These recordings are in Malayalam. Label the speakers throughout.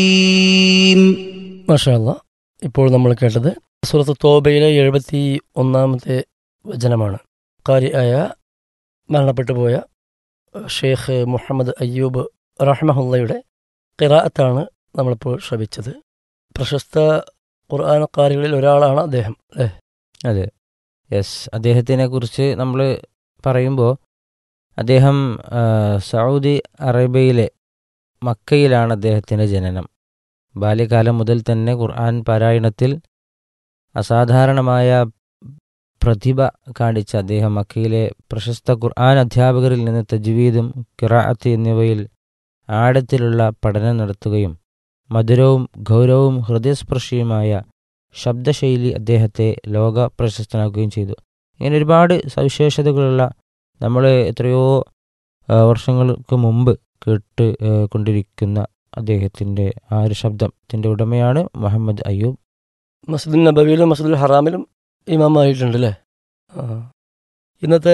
Speaker 1: മാഷാല്ല ഇപ്പോൾ നമ്മൾ കേട്ടത് സൂറത്ത് തോബയിലെ എഴുപത്തി ഒന്നാമത്തെ വചനമാണ് കാരിയായ മരണപ്പെട്ടു പോയ ഷെയ്ഖ് മുഹമ്മദ് അയ്യൂബ് റഹ്മഹുല്ലയുടെ ഖിറാഅത്താണ് നമ്മളിപ്പോൾ ശ്രവിച്ചത് പ്രശസ്ത ഖുർആാനക്കാരികളിൽ ഒരാളാണ് അദ്ദേഹം അല്ലേ
Speaker 2: അതെ യെസ് അദ്ദേഹത്തിനെ കുറിച്ച് നമ്മൾ പറയുമ്പോൾ അദ്ദേഹം ആ, സൗദി അറേബ്യയിലെ മക്കയിലാണ് അദ്ദേഹത്തിൻ്റെ ജനനം ബാല്യകാലം മുതൽ തന്നെ ഖുർആൻ പാരായണത്തിൽ അസാധാരണമായ പ്രതിഭ കാണിച്ച അദ്ദേഹം മക്കയിലെ പ്രശസ്ത ഖുർആൻ അധ്യാപകരിൽ നിന്ന് തജ്വീദും കിറാഅത്ത് എന്നിവയിൽ ആഴത്തിലുള്ള പഠനം നടത്തുകയും മധുരവും ഗൗരവവും ഹൃദയസ്പർശിയുമായ ശബ്ദശൈലി അദ്ദേഹത്തെ ലോക പ്രശസ്തനാക്കുകയും ചെയ്തു ഇങ്ങനെ ഒരുപാട് സവിശേഷതകളുള്ള നമ്മൾ എത്രയോ ആ, വർഷങ്ങൾക്ക് മുമ്പ് കേട്ട് ആ, കൊണ്ടിരിക്കുന്ന അദ്ദേഹത്തിൻ്റെ ആ ഒരു ശബ്ദത്തിൻ്റെ ഉടമയാണ് മുഹമ്മദ് അയ്യൂബ്
Speaker 1: മസ്ജിദുൽ നബവിയിലും മസ്ജിദുൽ ഹറാമിലും ഇമാമായിട്ടുണ്ട് അല്ലേ ആ. ഇന്നത്തെ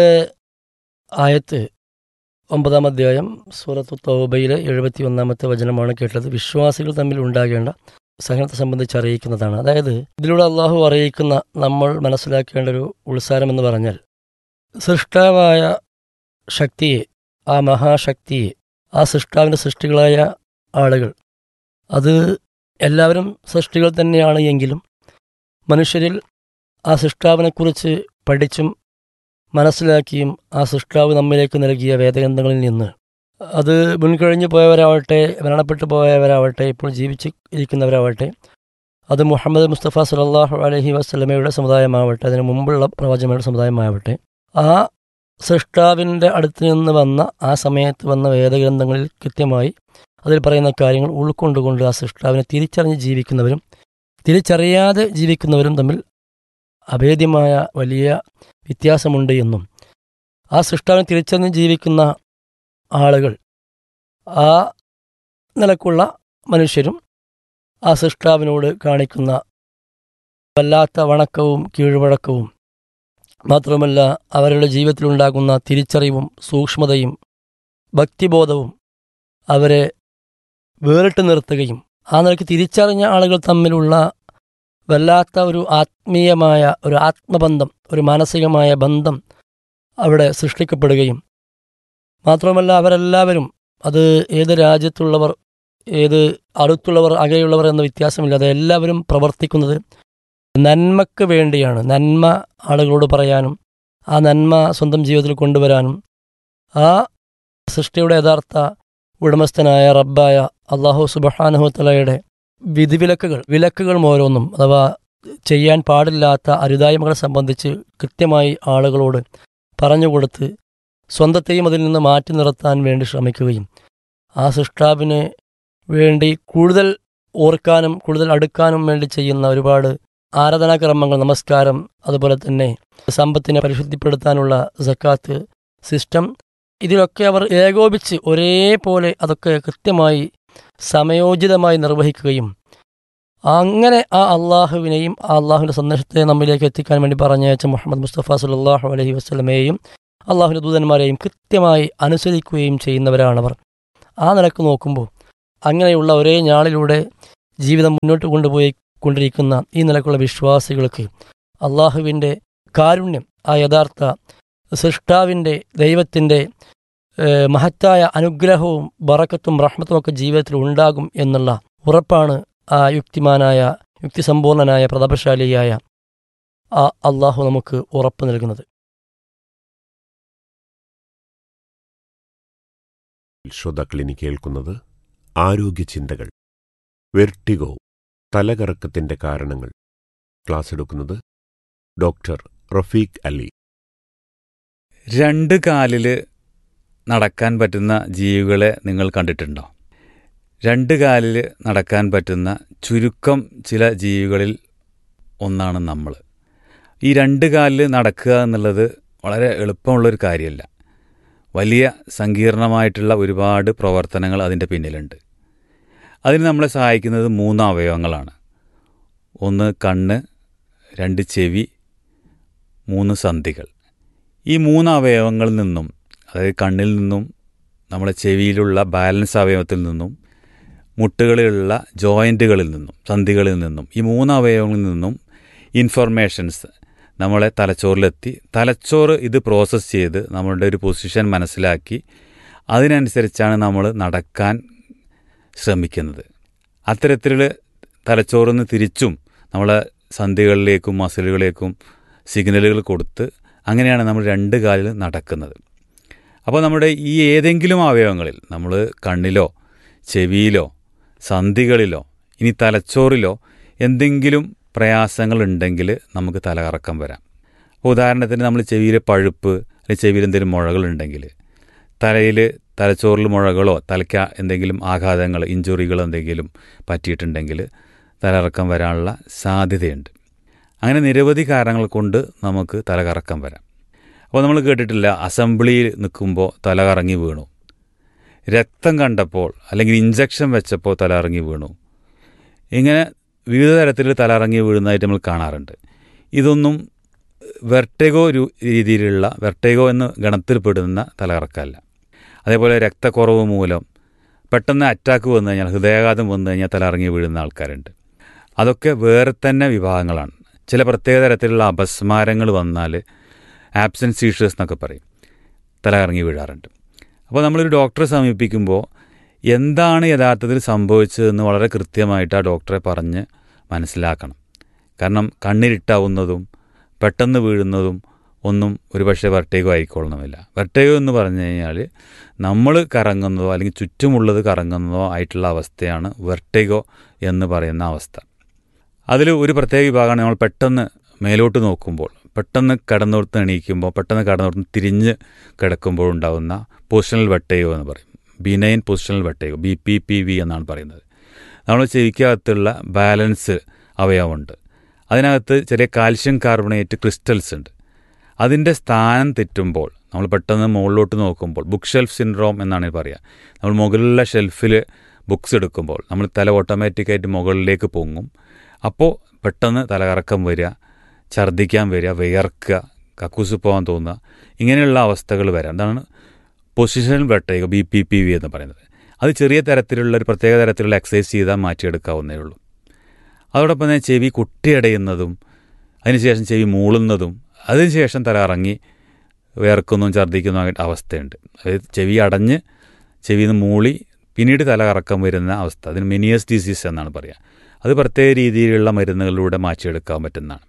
Speaker 1: ആയത്ത് ഒമ്പതാം അധ്യായം സൂറത്ത് തൗബയിലെ എഴുപത്തി ഒന്നാമത്തെ വചനമാണ് കേട്ടത് വിശ്വാസികൾ തമ്മിൽ ഉണ്ടാകേണ്ട സഹനത്തെ സംബന്ധിച്ച് അറിയിക്കുന്നതാണ് അതായത് ഇതിലൂടെ അള്ളാഹു അറിയിക്കുന്ന നമ്മൾ മനസ്സിലാക്കേണ്ട ഒരു ഉത്സാരം എന്ന് പറഞ്ഞാൽ സൃഷ്ടാവായ ശക്തിയെ ആ മഹാശക്തിയെ ആ സൃഷ്ടാവിൻ്റെ സൃഷ്ടികളായ ആളുകൾ അത് എല്ലാവരും സൃഷ്ടികൾ തന്നെയാണ് എങ്കിലും മനുഷ്യരിൽ ആ സൃഷ്ടാവിനെക്കുറിച്ച് പഠിച്ചും മനസ്സിലാക്കിയും ആ സൃഷ്ടാവ് നമ്മിലേക്ക് നൽകിയ വേദഗ്രന്ഥങ്ങളിൽ നിന്ന് അത് മുൻകഴിഞ്ഞു പോയവരാവട്ടെ മരണപ്പെട്ടു പോയവരാവട്ടെ ഇപ്പോൾ ജീവിച്ച് ഇരിക്കുന്നവരാവട്ടെ അത് മുഹമ്മദ് മുസ്തഫ സലാഹു അലഹി വസ്ലമയുടെ സമുദായമാവട്ടെ അതിന് മുമ്പുള്ള പ്രവാചകരുടെ സമുദായമാവട്ടെ ആ സൃഷ്ടാവിൻ്റെ അടുത്ത് നിന്ന് വന്ന ആ സമയത്ത് വന്ന വേദഗ്രന്ഥങ്ങളിൽ കൃത്യമായി അതിൽ പറയുന്ന കാര്യങ്ങൾ ഉൾക്കൊണ്ടുകൊണ്ട് ആ സൃഷ്ടാവിനെ തിരിച്ചറിഞ്ഞ് ജീവിക്കുന്നവരും തിരിച്ചറിയാതെ ജീവിക്കുന്നവരും തമ്മിൽ അഭേദ്യമായ വലിയ വ്യത്യാസമുണ്ട് എന്നും ആ സൃഷ്ടാവിനെ തിരിച്ചറിഞ്ഞ് ജീവിക്കുന്ന ആളുകൾ ആ നിലക്കുള്ള മനുഷ്യരും ആ സൃഷ്ടാവിനോട് കാണിക്കുന്ന വല്ലാത്ത വണക്കവും കീഴ്വഴക്കവും മാത്രമല്ല അവരുടെ ജീവിതത്തിലുണ്ടാകുന്ന തിരിച്ചറിവും സൂക്ഷ്മതയും ഭക്തിബോധവും അവരെ വേറിട്ട് നിർത്തുകയും ആ നിലയ്ക്ക് തിരിച്ചറിഞ്ഞ ആളുകൾ തമ്മിലുള്ള വല്ലാത്ത ഒരു ആത്മീയമായ ഒരു ആത്മബന്ധം ഒരു മാനസികമായ ബന്ധം അവിടെ സൃഷ്ടിക്കപ്പെടുകയും മാത്രമല്ല അവരെല്ലാവരും അത് ഏത് രാജ്യത്തുള്ളവർ ഏത് അടുത്തുള്ളവർ അകലെയുള്ളവർ എന്ന വ്യത്യാസമില്ലാതെ എല്ലാവരും പ്രവർത്തിക്കുന്നത് നന്മക്ക് വേണ്ടിയാണ് നന്മ ആളുകളോട് പറയാനും ആ നന്മ സ്വന്തം ജീവിതത്തിൽ കൊണ്ടുവരാനും ആ സൃഷ്ടിയുടെ യഥാർത്ഥ ഉടമസ്ഥനായ റബ്ബായ അള്ളാഹു സുബഹാനുഹത്തലയുടെ വിധിവിലക്കുകൾ വിലക്കുകൾ ഓരോന്നും അഥവാ ചെയ്യാൻ പാടില്ലാത്ത അരുതായ്മകളെ സംബന്ധിച്ച് കൃത്യമായി ആളുകളോട് പറഞ്ഞുകൊടുത്ത് സ്വന്തത്തെയും അതിൽ നിന്ന് മാറ്റി നിർത്താൻ വേണ്ടി ശ്രമിക്കുകയും ആ സൃഷ്ടാവിന് വേണ്ടി കൂടുതൽ ഓർക്കാനും കൂടുതൽ അടുക്കാനും വേണ്ടി ചെയ്യുന്ന ഒരുപാട് ആരാധനാക്രമങ്ങൾ നമസ്കാരം അതുപോലെ തന്നെ സമ്പത്തിനെ പരിശുദ്ധിപ്പെടുത്താനുള്ള സക്കാത്ത് സിസ്റ്റം ഇതിലൊക്കെ അവർ ഏകോപിച്ച് ഒരേപോലെ അതൊക്കെ കൃത്യമായി സമയോചിതമായി നിർവഹിക്കുകയും അങ്ങനെ ആ അള്ളാഹുവിനെയും ആ അള്ളാഹുവിൻ്റെ സന്ദേശത്തെ നമ്മിലേക്ക് എത്തിക്കാൻ വേണ്ടി പറഞ്ഞയച്ച മുഹമ്മദ് മുസ്തഫ സല്ലാഹു അലഹി വസ്ലമയെയും അള്ളാഹുവിൻ്റെ ദൂതന്മാരെയും കൃത്യമായി അനുസരിക്കുകയും ചെയ്യുന്നവരാണവർ ആ നിലക്ക് നോക്കുമ്പോൾ അങ്ങനെയുള്ള ഒരേ ഞാളിലൂടെ ജീവിതം മുന്നോട്ട് കൊണ്ടുപോയി കൊണ്ടിരിക്കുന്ന ഈ നിലക്കുള്ള വിശ്വാസികൾക്ക് അള്ളാഹുവിൻ്റെ കാരുണ്യം ആ യഥാർത്ഥ സൃഷ്ടാവിൻ്റെ ദൈവത്തിൻ്റെ ഏഹ്, മഹത്തായ അനുഗ്രഹവും ബറക്കത്തും റഹ്മത്തും ഒക്കെ ജീവിതത്തിൽ ഉണ്ടാകും എന്നുള്ള ഉറപ്പാണ് ആ യുക്തിമാനായ യുക്തിസമ്പൂർണനായ പ്രതാപശാലിയായ ആ അള്ളാഹു നമുക്ക് ഉറപ്പ് നൽകുന്നത്
Speaker 3: ശ്രോതാക്കൾ ഇനി കേൾക്കുന്നത് ആരോഗ്യ ചിന്തകൾ വെർട്ടിഗോ തലകറക്കത്തിന്റെ കാരണങ്ങൾ ക്ലാസ് എടുക്കുന്നത് ഡോക്ടർ റഫീഖ് അലി
Speaker 4: രണ്ട് കാലിൽ നടക്കാൻ പറ്റുന്ന ജീവികളെ നിങ്ങൾ കണ്ടിട്ടുണ്ടോ രണ്ട് കാലിൽ നടക്കാൻ പറ്റുന്ന ചുരുക്കം ചില ജീവികളിൽ ഒന്നാണ് നമ്മൾ ഈ രണ്ട് കാലിൽ നടക്കുക എന്നുള്ളത് വളരെ എളുപ്പമുള്ളൊരു കാര്യമല്ല വലിയ സങ്കീർണമായിട്ടുള്ള ഒരുപാട് പ്രവർത്തനങ്ങൾ അതിൻ്റെ പിന്നിലുണ്ട് അതിന് നമ്മളെ സഹായിക്കുന്നത് മൂന്ന് അവയവങ്ങളാണ് ഒന്ന് കണ്ണ് രണ്ട് ചെവി മൂന്ന് സന്ധികൾ ഈ മൂന്ന് അവയവങ്ങളിൽ നിന്നും അതായത് കണ്ണിൽ നിന്നും നമ്മളെ ചെവിയിലുള്ള ബാലൻസ് അവയവത്തിൽ നിന്നും മുട്ടുകളിലുള്ള ജോയിൻറ്റുകളിൽ നിന്നും സന്ധികളിൽ നിന്നും ഈ മൂന്ന് അവയവങ്ങളിൽ നിന്നും ഇൻഫർമേഷൻസ് നമ്മളെ തലച്ചോറിലെത്തി തലച്ചോറ് ഇത് പ്രോസസ്സ് ചെയ്ത് നമ്മളുടെ ഒരു പൊസിഷൻ മനസ്സിലാക്കി അതിനനുസരിച്ചാണ് നമ്മൾ നടക്കാൻ ശ്രമിക്കുന്നത് അത്തരത്തിൽ തലച്ചോറിൽ നിന്ന് തിരിച്ചും നമ്മളെ സന്ധികളിലേക്കും മസിലുകളിലേക്കും സിഗ്നലുകൾ കൊടുത്ത് അങ്ങനെയാണ് നമ്മൾ രണ്ട് കാലിൽ നടക്കുന്നത് അപ്പോൾ നമ്മുടെ ഈ ഏതെങ്കിലും അവയവങ്ങളിൽ നമ്മൾ കണ്ണിലോ ചെവിയിലോ സന്ധികളിലോ ഇനി തലച്ചോറിലോ എന്തെങ്കിലും പ്രയാസങ്ങൾ ഉണ്ടെങ്കിൽ നമുക്ക് തലകറക്കം വരാം അപ്പോൾ ഉദാഹരണത്തിന് നമ്മൾ ചെവിയിൽ പഴുപ്പ് അല്ലെങ്കിൽ ചെവിയിൽ എന്തെങ്കിലും മുഴകളുണ്ടെങ്കിൽ തലയിൽ തലച്ചോറിൽ മുഴകളോ തലയ്ക്ക് എന്തെങ്കിലും ആഘാതങ്ങൾ ഇഞ്ചുറികൾ എന്തെങ്കിലും പറ്റിയിട്ടുണ്ടെങ്കിൽ തലകറക്കം വരാനുള്ള സാധ്യതയുണ്ട് അങ്ങനെ നിരവധി കാരണങ്ങൾ കൊണ്ട് നമുക്ക് തലകറക്കം വരാം അപ്പോൾ നമ്മൾ കേട്ടിട്ടില്ല അസംബ്ലിയിൽ നിൽക്കുമ്പോൾ തലകറങ്ങി വീണു രക്തം കണ്ടപ്പോൾ അല്ലെങ്കിൽ ഇഞ്ചക്ഷൻ വെച്ചപ്പോൾ തലകറങ്ങി വീണു ഇങ്ങനെ വിവിധ തരത്തിൽ തലകറങ്ങി വീഴുന്നതായിട്ട് നമ്മൾ കാണാറുണ്ട് ഇതൊന്നും വെർട്ടേഗോ രീതിയിലുള്ള വെർട്ടേഗോ എന്ന ഗണത്തിൽപ്പെടുന്ന തലകറക്കമല്ല അതേപോലെ രക്തക്കുറവ് മൂലം പെട്ടെന്ന് അറ്റാക്ക് വന്നു കഴിഞ്ഞാൽ ഹൃദയാഘാതം വന്നു കഴിഞ്ഞാൽ തലകറങ്ങി വീഴുന്ന ആൾക്കാരുണ്ട് അതൊക്കെ വേറെ തന്നെ വിഭാഗങ്ങളാണ് ചില പ്രത്യേക തരത്തിലുള്ള അപസ്മാരങ്ങൾ വന്നാൽ ആബ്സെൻറ്റ് സീഷേഴ്സ് എന്നൊക്കെ പറയും തലകറങ്ങി വീഴാറുണ്ട് അപ്പോൾ നമ്മളൊരു ഡോക്ടറെ സമീപിക്കുമ്പോൾ എന്താണ് യഥാർത്ഥത്തിൽ സംഭവിച്ചതെന്ന് വളരെ കൃത്യമായിട്ട് ആ ഡോക്ടറെ പറഞ്ഞ് മനസ്സിലാക്കണം കാരണം കണ്ണിരിട്ടാവുന്നതും പെട്ടെന്ന് വീഴുന്നതും ഒന്നും ഒരുപക്ഷെ വെർട്ടേഗോ ആയിക്കൊള്ളണമെന്നില്ല വെർട്ടേഗോ എന്ന് പറഞ്ഞു കഴിഞ്ഞാൽ നമ്മൾ കറങ്ങുന്നതോ അല്ലെങ്കിൽ ചുറ്റുമുള്ളത് കറങ്ങുന്നതോ ആയിട്ടുള്ള അവസ്ഥയാണ് വെർട്ടേഗോ എന്ന് പറയുന്ന അവസ്ഥ അതിൽ ഒരു പ്രത്യേക വിഭാഗമാണ് നമ്മൾ പെട്ടെന്ന് മേലോട്ട് നോക്കുമ്പോൾ പെട്ടെന്ന് കടന്നോർത്ത് എണീക്കുമ്പോൾ പെട്ടെന്ന് കടന്നോർത്ത് തിരിഞ്ഞ് കിടക്കുമ്പോൾ ഉണ്ടാകുന്ന പൊസിഷണൽ വെട്ടയോ എന്ന് പറയും ബിനൈൻ പൊസിഷണൽ വെട്ടയോ ബി പി പി വി എന്നാണ് പറയുന്നത് നമ്മൾ ചെവിക്കകത്തുള്ള ബാലൻസ് അവയവമുണ്ട് അതിനകത്ത് ചെറിയ കാൽഷ്യം കാർബണേറ്റ് ക്രിസ്റ്റൽസ് ഉണ്ട് അതിൻ്റെ സ്ഥാനം തെറ്റുമ്പോൾ നമ്മൾ പെട്ടെന്ന് മുകളിലോട്ട് നോക്കുമ്പോൾ ബുക്ക് ഷെൽഫ് സിൻഡ്രോം എന്നാണ് പറയുക നമ്മൾ മുകളിലുള്ള ഷെൽഫിൽ ബുക്സ് എടുക്കുമ്പോൾ നമ്മൾ തല ഓട്ടോമാറ്റിക്കായിട്ട് മുകളിലേക്ക് പൊങ്ങും അപ്പോൾ പെട്ടെന്ന് തലകറക്കം വരിക ഛർദ്ദിക്കാൻ വരിക വിയർക്കുക കക്കൂസ് പോകാൻ തോന്നുക ഇങ്ങനെയുള്ള അവസ്ഥകൾ വരാം അതാണ് പൊസിഷൻ വെട്ടയുക ബി പി പി വി എന്ന് പറയുന്നത് അത് ചെറിയ തരത്തിലുള്ള ഒരു പ്രത്യേക തരത്തിലുള്ള എക്സസൈസ് ചെയ്താൽ മാറ്റിയെടുക്കാവുന്നേ ഉള്ളൂ അതോടൊപ്പം തന്നെ ചെവി കുട്ടിയടയുന്നതും അതിനുശേഷം ചെവി മൂളുന്നതും അതിനുശേഷം തല ഇറങ്ങി വിയർക്കുന്നതും ഛർദ്ദിക്കുന്നതും അവസ്ഥയുണ്ട് അതായത് ചെവി അടഞ്ഞ് ചെവിയിൽ നിന്ന് മൂളി പിന്നീട് തല കറക്കം വരുന്ന അവസ്ഥ അതിന് മിനിയസ് ഡിസീസ് എന്നാണ് പറയുക അത് പ്രത്യേക രീതിയിലുള്ള മരുന്നുകളിലൂടെ മാറ്റിയെടുക്കാൻ പറ്റുന്നതാണ്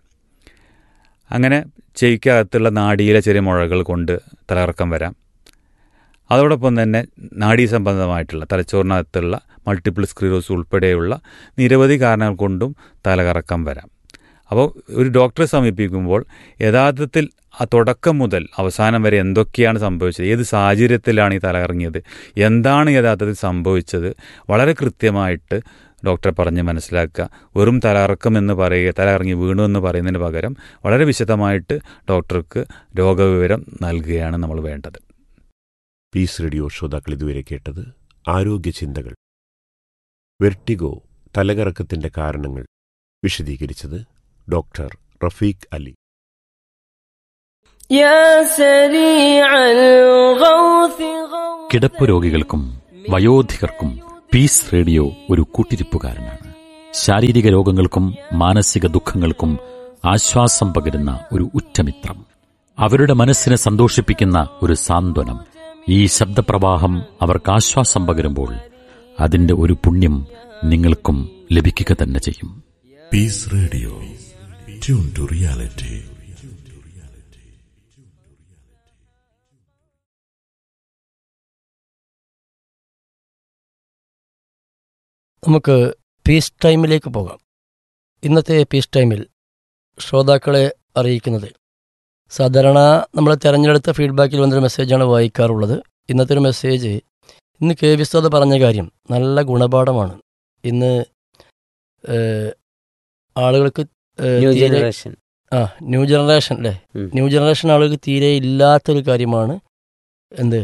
Speaker 4: അങ്ങനെ ചെവിക്കകത്തുള്ള നാഡിയിലെ ചെറിയ മുഴകൾ കൊണ്ട് തലകറക്കം വരാം അതോടൊപ്പം തന്നെ നാഡീ സംബന്ധമായിട്ടുള്ള തലച്ചോറിനകത്തുള്ള മൾട്ടിപ്പിൾ സ്ക്രീറോസ് ഉൾപ്പെടെയുള്ള നിരവധി കാരണങ്ങൾ കൊണ്ടും തലകറക്കം വരാം അപ്പോൾ ഒരു ഡോക്ടറെ സമീപിക്കുമ്പോൾ യഥാർത്ഥത്തിൽ ആ തുടക്കം മുതൽ അവസാനം വരെ എന്തൊക്കെയാണ് സംഭവിച്ചത് ഏത് സാഹചര്യത്തിലാണ് ഈ തലകറങ്ങിയത് എന്താണ് യഥാർത്ഥത്തിൽ സംഭവിച്ചത് വളരെ കൃത്യമായിട്ട് ഡോക്ടറെ പറഞ്ഞ് മനസ്സിലാക്കുക വെറും തലകറക്കം എന്ന് പറയുക തലകറങ്ങി വീണു എന്ന് പറയുന്നതിന് പകരം വളരെ വിശദമായിട്ട് ഡോക്ടർക്ക് രോഗവിവരം നൽകുകയാണ് നമ്മൾ വേണ്ടത്
Speaker 3: പീസ് റേഡിയോ ശ്രോതാക്കൾ ഇതുവരെ കേട്ടത് ആരോഗ്യ ചിന്തകൾ വെർട്ടിഗോ തലകറക്കത്തിന്റെ കാരണങ്ങൾ വിശദീകരിച്ചത് ഡോക്ടർ റഫീഖ് അലി
Speaker 5: يا سريع الغوث غوث
Speaker 6: കിടപ്പ് രോഗികൾക്കും വയോധികർക്കും പീസ് റേഡിയോ ഒരു കൂട്ടിരിപ്പുകാരനാണ് ശാരീരിക രോഗങ്ങൾക്കും മാനസിക ദുഃഖങ്ങൾക്കും ആശ്വാസം പകരുന്ന ഒരു ഉറ്റമിത്രം അവരുടെ മനസ്സിനെ സന്തോഷിപ്പിക്കുന്ന ഒരു സാന്ത്വനം ഈ ശബ്ദപ്രവാഹം അവർക്ക് ആശ്വാസം പകരുമ്പോൾ അതിന്റെ ഒരു പുണ്യം നിങ്ങൾക്കും ലഭിക്കുക തന്നെ ചെയ്യും
Speaker 7: Peace Radio. Tune to reality.
Speaker 1: നമുക്ക് പീസ് ടൈമിലേക്ക് പോകാം ഇന്നത്തെ പീസ് ടൈമിൽ ശ്രോതാക്കളെ അറിയിക്കുന്നത് സാധാരണ നമ്മൾ തിരഞ്ഞെടുത്ത ഫീഡ്ബാക്കിൽ വന്നൊരു മെസ്സേജാണ് വായിക്കാറുള്ളത് ഇന്നത്തെ ഒരു മെസ്സേജ് ഇന്ന് കെ വിസ്താദ് പറഞ്ഞ കാര്യം നല്ല ഗുണപാഠമാണ് ഇന്ന് ഏഹ്, ആളുകൾക്ക് ഏഹ്,
Speaker 2: ന്യൂ
Speaker 1: തീരെ-
Speaker 2: ജനറേഷൻ
Speaker 1: ആ ന്യൂ ജനറേഷൻ അല്ലേ
Speaker 2: ഉം.
Speaker 1: ന്യൂ ജനറേഷൻ ആളുകൾക്ക് തീരെ ഇല്ലാത്തൊരു കാര്യമാണ് എന്ത്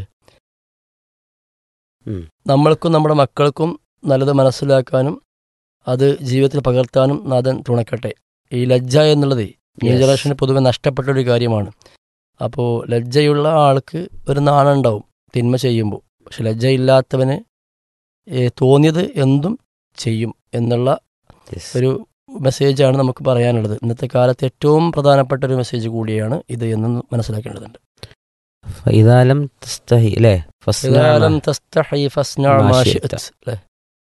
Speaker 2: ഉം.
Speaker 1: നമ്മൾക്കും നമ്മുടെ മക്കൾക്കും നല്ലത് മനസ്സിലാക്കാനും അത് ജീവിതത്തിൽ പകർത്താനും നാഥൻ തുണക്കട്ടെ ഈ ലജ്ജ എന്നുള്ളത് ന്യൂ
Speaker 2: Yes.
Speaker 1: ജനറേഷന് പൊതുവെ നഷ്ടപ്പെട്ട ഒരു കാര്യമാണ് അപ്പോൾ ലജ്ജയുള്ള ആൾക്ക് ഒരു നാണുണ്ടാവും തിന്മ ചെയ്യുമ്പോൾ പക്ഷെ ലജ്ജയില്ലാത്തവന് ഏ, തോന്നിയത് എന്തും ചെയ്യും എന്നുള്ള
Speaker 2: Yes.
Speaker 1: ഒരു മെസ്സേജാണ് നമുക്ക് പറയാനുള്ളത് ഇന്നത്തെ കാലത്ത് ഏറ്റവും പ്രധാനപ്പെട്ട ഒരു മെസ്സേജ് കൂടിയാണ് ഇത് എന്ന് മനസ്സിലാക്കേണ്ടതുണ്ട്
Speaker 2: ഫൈദാലം തസ്തഹി അല്ലേ ഫസ്ന
Speaker 1: ഇതാലം തസ്തഹി ഫസ്ന
Speaker 2: മാ
Speaker 1: മാ
Speaker 2: ശിഅ്ത.
Speaker 1: ശിഅ്ത്. ല്ലേ?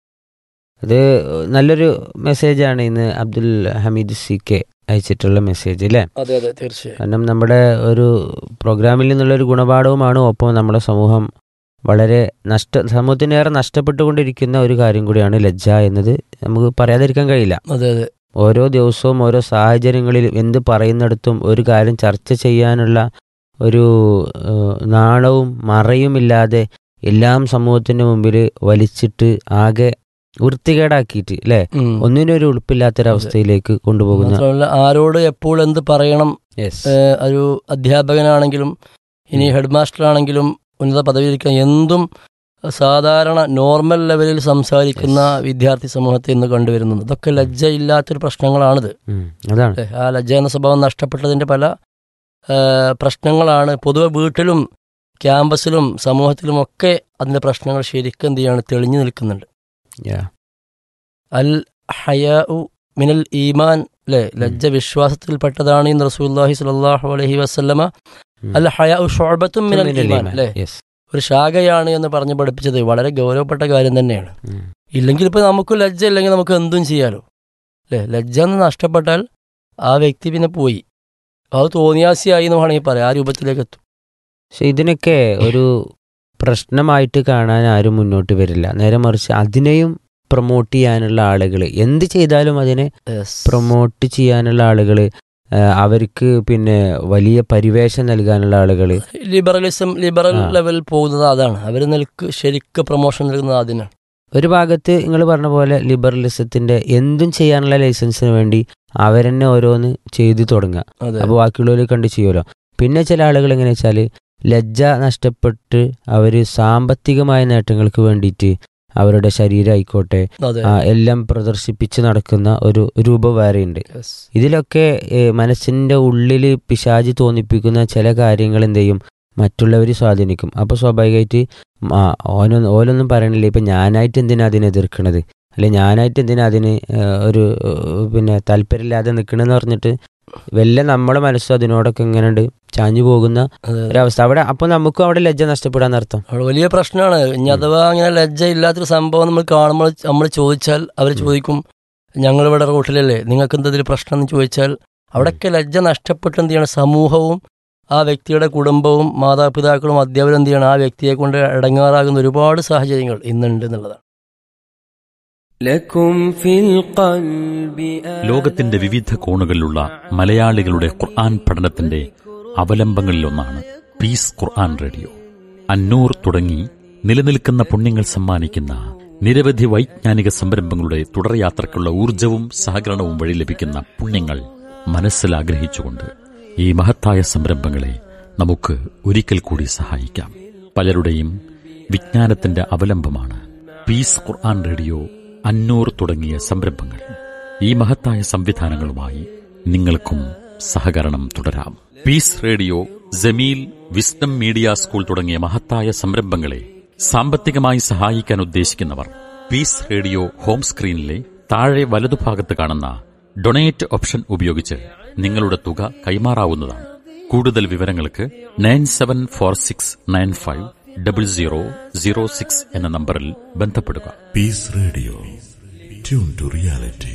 Speaker 2: ഇത് നല്ലൊരു മെസ്സേജാണ് ഇന്ന് അബ്ദുൽ ഹമീദ് സി കെ അയച്ചിട്ടുള്ള മെസ്സേജ് അല്ലേ
Speaker 1: അതെ അതെ തീർച്ചയായും
Speaker 2: കാരണം നമ്മുടെ ഒരു പ്രോഗ്രാമിൽ നിന്നുള്ളൊരു ഗുണപാഠവുമാണ് ഒപ്പം നമ്മുടെ സമൂഹം വളരെ നഷ്ട സമൂഹത്തിനേറെ നഷ്ടപ്പെട്ടുകൊണ്ടിരിക്കുന്ന ഒരു കാര്യം കൂടിയാണ് ലജ്ജ എന്നത് നമുക്ക് പറയാതിരിക്കാൻ കഴിയില്ല
Speaker 1: അതെ അതെ
Speaker 2: ഓരോ ദിവസവും ഓരോ സാഹചര്യങ്ങളിൽ എന്ത് പറയുന്നിടത്തും ഒരു കാര്യം ചർച്ച ചെയ്യാനുള്ള ഒരു ഏഹ്, നാണവും മറയുമില്ലാതെ എല്ലാം സമൂഹത്തിന് മുമ്പിൽ വലിച്ചിട്ട് ആകെ വൃത്തികേടാക്കിയിട്ട് അല്ലേ
Speaker 1: ഉം.
Speaker 2: ഒന്നിനും ഒരു ഉളുപ്പില്ലാത്തൊരവസ്ഥയിലേക്ക് കൊണ്ടുപോകുന്ന
Speaker 1: മാത്രമല്ല ആരോട് എപ്പോൾ എന്ത് പറയണം
Speaker 2: യെസ്
Speaker 1: ഏഹ്, ഒരു അധ്യാപകനാണെങ്കിലും ഇനി ഹെഡ് മാസ്റ്റർ ആണെങ്കിലും ഉന്നത പദവിയിരിക്കുന്ന എന്തും സാധാരണ നോർമൽ ലെവലിൽ സംസാരിക്കുന്ന വിദ്യാർത്ഥി സമൂഹത്തെ ഇന്ന് കണ്ടുവരുന്നത് ഇതൊക്കെ ലജ്ജയില്ലാത്തൊരു പ്രശ്നങ്ങളാണിത്
Speaker 2: ഉം, അതാണ്
Speaker 1: അല്ലേ? ആ ലജ്ജ എന്ന സ്വഭാവം നഷ്ടപ്പെട്ടതിൻ്റെ പല ഏഹ്, പ്രശ്നങ്ങളാണ് പൊതുവെ വീട്ടിലും ക്യാമ്പസിലും സമൂഹത്തിലും ഒക്കെ അതിൻ്റെ പ്രശ്നങ്ങൾ ശരിക്കും എന്ത് ചെയ്യാണ് തെളിഞ്ഞു നിൽക്കുന്നുണ്ട്
Speaker 2: Yeah.
Speaker 1: അൽ ഹയാ മിനൽ ഈമാൻ അല്ലേ ലജ്ജ വിശ്വാസത്തിൽപ്പെട്ടതാണ് ഇന്ന് റസൂല്ലാഹി സ്വല്ലല്ലാഹു അലൈഹി വസല്ലമ
Speaker 2: ഉം.
Speaker 1: അൽ ഹയാ ഷുഅബത്തും മിനൽ
Speaker 2: മിനൽ
Speaker 1: ഈമാൻ
Speaker 2: ഈമാൻ.
Speaker 1: അല്ലേ
Speaker 2: Yes.
Speaker 1: ഒരു ശാഖയാണ് എന്ന് പറഞ്ഞ് പഠിപ്പിച്ചത് വളരെ ഗൗരവപ്പെട്ട കാര്യം തന്നെയാണ്
Speaker 2: ഉം.
Speaker 1: ഇല്ലെങ്കിൽ ഇപ്പൊ നമുക്ക് ലജ്ജ ഇല്ലെങ്കിൽ നമുക്ക് എന്തും ചെയ്യാലോ അല്ലേ ലജ്ജ എന്ന് നഷ്ടപ്പെട്ടാൽ ആ വ്യക്തി പിന്നെ പോയി അത് തോന്നിയാസിയായി എന്ന് വേണമെങ്കിൽ പറയാം ആ രൂപത്തിലേക്ക് എത്തും
Speaker 2: പക്ഷെ ഇതിനൊക്കെ ഒരു പ്രശ്നമായിട്ട് കാണാൻ ആരും മുന്നോട്ട് വരില്ല നേരെ മറിച്ച് അതിനെയും പ്രൊമോട്ട് ചെയ്യാനുള്ള ആളുകൾ എന്ത് ചെയ്താലും അതിനെ പ്രൊമോട്ട് ചെയ്യാനുള്ള ആളുകൾ അവർക്ക് പിന്നെ വലിയ പരിവേഷം നൽകാനുള്ള ആളുകൾ
Speaker 1: ലിബറലിസം ലിബറൽ
Speaker 2: ആ.
Speaker 1: ലെവൽ പോകുന്നത് അതാണ് അവർ നിൽക്ക് ശരിക്ക് പ്രൊമോഷൻ നൽകുന്നത് അതിനാണ്
Speaker 2: ഒരു ഭാഗത്ത് നിങ്ങൾ പറഞ്ഞ പോലെ ലിബറലിസത്തിന്റെ എന്തും ചെയ്യാനുള്ള ലൈസൻസിന് വേണ്ടി അവരെന്നെ ഓരോന്ന് ചെയ്തു തുടങ്ങുക
Speaker 1: അതെ
Speaker 2: അപ്പോൾ ബാക്കിയുള്ളവർ കണ്ട് ചെയ്യുമല്ലോ പിന്നെ ചില ആളുകൾ എങ്ങനെ വെച്ചാൽ ലജ്ജ നഷ്ടപ്പെട്ട് അവർ സാമ്പത്തികമായ നേട്ടങ്ങൾക്ക് വേണ്ടിയിട്ട് അവരുടെ ശരീരം ആയിക്കോട്ടെ
Speaker 1: അതെ
Speaker 2: ആ, എല്ലാം പ്രദർശിപ്പിച്ച് നടക്കുന്ന ഒരു രൂപം വേറെയുണ്ട്
Speaker 1: Yes.
Speaker 2: ഇതിലൊക്കെ ഏ, മനസ്സിന്റെ ഉള്ളിൽ പിശാചി തോന്നിപ്പിക്കുന്ന ചില കാര്യങ്ങൾ എന്ത് ചെയ്യും മറ്റുള്ളവർ സ്വാധീനിക്കും അപ്പോൾ സ്വാഭാവികമായിട്ട് ആ, ഓനൊന്നും ഓലൊന്നും പറയണില്ല ഇപ്പം ഞാനായിട്ട് എന്തിനാ അതിനെ എതിർക്കണത് അല്ലെ ഞാനായിട്ട് എന്തിനാ അതിന് ഏ, ഒരു ഏ, പിന്നെ താല്പര്യമില്ലാതെ നിൽക്കണമെന്ന് പറഞ്ഞിട്ട് വല്ല നമ്മളെ മനസ്സും അതിനോടൊക്കെ ഇങ്ങനെ ചാഞ്ഞു പോകുന്ന
Speaker 1: അതെ
Speaker 2: ഒരവസ്ഥ അവിടെ അപ്പോൾ നമുക്കും അവിടെ ലജ്ജ നഷ്ടപ്പെടാന്ന് അർത്ഥം
Speaker 1: അവിടെ വലിയ പ്രശ്നമാണ് ഇനി അഥവാ അങ്ങനെ ലജ്ജ ഇല്ലാത്തൊരു സംഭവം നമ്മൾ കാണുമ്പോൾ നമ്മൾ ചോദിച്ചാൽ അവർ ചോദിക്കും ഞങ്ങളിവിടെ റൂട്ടിലല്ലേ നിങ്ങൾക്ക് എന്താ ഇതിൽ പ്രശ്നം എന്ന് ചോദിച്ചാൽ അവിടെയൊക്കെ ലജ്ജ നഷ്ടപ്പെട്ട് എന്ത് ചെയ്യണം സമൂഹവും ആ വ്യക്തിയുടെ കുടുംബവും മാതാപിതാക്കളും അധ്യാപകരും എന്ത് ചെയ്യണം ആ വ്യക്തിയെ കൊണ്ട് ഇടങ്ങാറാകുന്ന ഒരുപാട് സാഹചര്യങ്ങൾ ഇന്നുണ്ട് എന്നുള്ളതാണ്
Speaker 5: لكم في القلب
Speaker 6: ലോകത്തിന്റെ വിവിധ കോണുകളിലുള്ള മലയാളികളുടെ ഖുർആൻ പഠനത്തിന്റെ അവലംബങ്ങളിലൊന്നാണ് പീസ് ഖുർആൻ റേഡിയോ അന്നൂർ തുടങ്ങി നിലനിൽക്കുന്ന പുണ്യങ്ങൾ സമ്മാനിക്കുന്ന നിരവധി വൈജ്ഞാനിക സംരംഭങ്ങളുടെ തുടർയാത്രയ്ക്കുള്ള ഊർജവും സഹകരണവും വഴി ലഭിക്കുന്ന പുണ്യങ്ങൾ മനസ്സിലാഗ്രഹിച്ചുകൊണ്ട് ഈ മഹത്തായ സംരംഭങ്ങളെ നമുക്ക് ഒരിക്കൽ കൂടി സഹായിക്കാം പലരുടെയും വിജ്ഞാനത്തിന്റെ അവലംബമാണ് പീസ് ഖുർആൻ റേഡിയോ അന്നൂർ തുടങ്ങിയ സംരംഭങ്ങൾ ഈ മഹത്തായ സംവിധാനങ്ങളുമായി നിങ്ങൾക്കും സഹകരണം തുടരാം peace radio Jamil wisdom media school തുടങ്ങിയ മഹത്തായ സംരംഭങ്ങളെ സാമ്പത്തികമായി സഹായിക്കാൻ ഉദ്ദേശിക്കുന്നവർ പീസ് റേഡിയോ ഹോം സ്ക്രീനിലെ താഴെ വലതുഭാഗത്ത് കാണുന്ന ഡൊണേറ്റ് ഓപ്ഷൻ ഉപയോഗിച്ച് നിങ്ങളുടെ തുക കൈമാറാവുന്നതാണ് കൂടുതൽ വിവരങ്ങൾക്ക് nine seven four six nine five double zero zero six എന്ന നമ്പറിൽ ബന്ധപ്പെടുക
Speaker 7: Peace Radio. Tune to reality.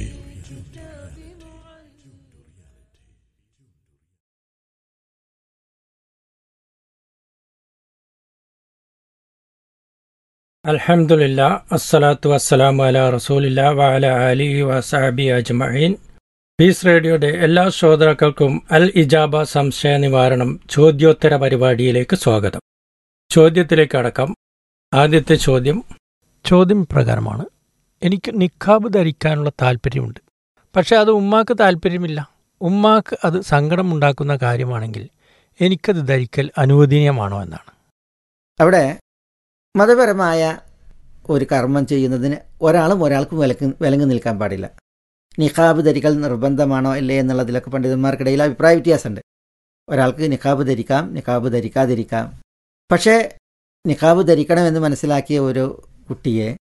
Speaker 8: അൽഹംദുലില്ല അസ്സലാത്തു വസ്സലാമു അല റസൂലില്ല വഅല അലിഹി വസഹബി അജ്മഈൻ പീസ് റേഡിയോയുടെ എല്ലാ ശ്രോതാക്കൾക്കും അൽ ഇജാബ സംശയ നിവാരണം ചോദ്യോത്തര പരിപാടിയിലേക്ക് സ്വാഗതം ചോദ്യത്തിലേക്ക് അടക്കം ആദ്യത്തെ ചോദ്യം ചോദ്യം പ്രകാരമാണ് എനിക്ക് നിഖാബ് ധരിക്കാനുള്ള താല്പര്യമുണ്ട് പക്ഷേ അത് ഉമ്മാക്ക് താല്പര്യമില്ല ഉമ്മാക്ക് അത് സങ്കടമുണ്ടാക്കുന്ന കാര്യമാണെങ്കിൽ എനിക്കത് ധരിക്കൽ അനുവദനീയമാണോ എന്നാണ്
Speaker 9: അവിടെ മതപരമായ ഒരു കർമ്മം ചെയ്യുന്നതിന് ഒരാളും ഒരാൾക്കും വിലക്ക് വിലങ്ങ് നിൽക്കാൻ പാടില്ല നിഖാബ് ധരിക്കൽ നിർബന്ധമാണോ ഇല്ലേ എന്നുള്ളതിലൊക്കെ പണ്ഡിതന്മാർക്കിടയിൽ അഭിപ്രായ വ്യത്യാസമുണ്ട് ഒരാൾക്ക് നിഖാബ് ധരിക്കാം നിഖാബ് ധരിക്കാതിരിക്കാം പക്ഷേ നിഖാബ് ധരിക്കണമെന്ന് മനസ്സിലാക്കിയ ഒരു കുട്ടിയെ